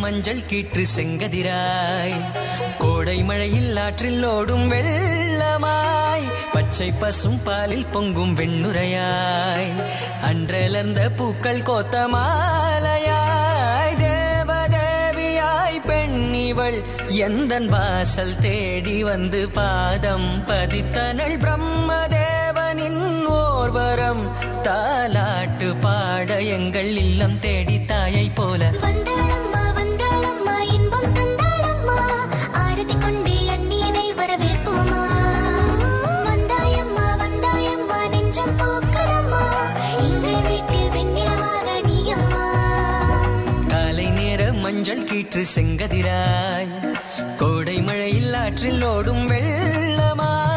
மஞ்சள் கீற்று செங்கதிராய் கோடை மழையில் ஆற்றில் ஓடும் வெள்ளமாய் பச்சை பசும் பாலில் பொங்கும் வெண்ணுரையாய் அன்றலர்ந்த பூக்கள் கோத்த மாலையாய் தேவதேவியாய் பெண்ணிவள் எந்தன் வாசல் தேடி வந்து பாதம் பதித்தனள் பிரம்மதேவனின் ஓர்வரம் தாலாட்டு பாட எங்கள் இல்லம் தேடி தாயை போல வந்தாளம்மா வந்தாளம்மா இன்பம் தந்தாளம்மா ஆரதி கொண்டே அந்நியனை வரவேற்போமா வந்தாயம்மா வந்தாயம்மா நெஞ்சம் பூக்களம்மா எங்கள் வீட்டில் வெண்ணிலவாக நீயம்மா காலை நேர மஞ்சள் கீற்று செங்கதிராய் கோடை மழையில் ஆற்றில் ஓடும் வெள்ளமாய்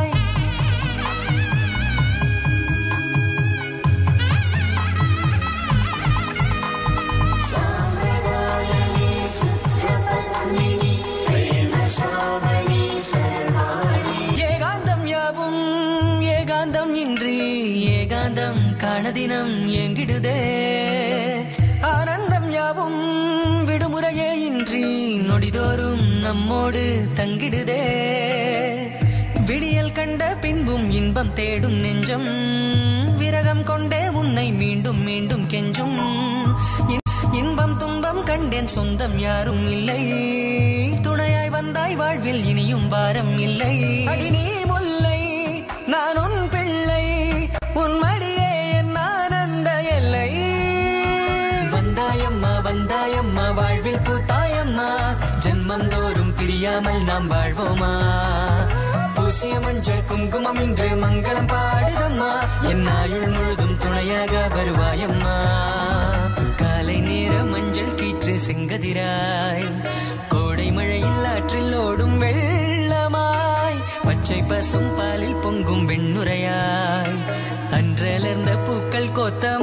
ஏகாந்தம் யாவும் ஏகாந்தம் இன்றி ஏகாந்தம் காணதினம் எங்கிடுதே ஆனந்தம் யாவும் விடுமுறையே இன்றி நொடிதோறும் நம்மோடு தங்கிடுதே விடியல் கண்ட பின்பும் இன்பம் தேடும் நெஞ்சம் விரகம் கொண்டே உன்னை மீண்டும் மீண்டும் கெஞ்சும் இன்- இன்பம் துன்பம் கண்டேன் சொந்தம் யாரும் இல்லை துணையாய் வந்தாய் வாழ்வில் இனியும் வாரம் இல்லை அடி நீ முல்லை நான் உன் பிள்ளை உன் மடியே என் ஆனந்த எல்லை வந்தாயம்மா வந்தாயம்மா வாழ்வில் பூத்தாயம்மா ஜென்மம் தோறும் பிரியாமல் நாம் வாழ்வோமா பூசிய மஞ்சள் குங்குமம் இன்று மங்களம் பாடுதம்மா என் ஆயுள் முழுதும் துணையாக வருவாயம்மா காலை நேர மஞ்சள் கீற்று செங்கதிராய் கோடை மழையில் ஆற்றில் ஓடும் வெள்ளமாய் பச்சை பசும் பாலில் பொங்கும் வெண்ணுரையாய் அன்றலர்ந்த பூக்கள் கோத்த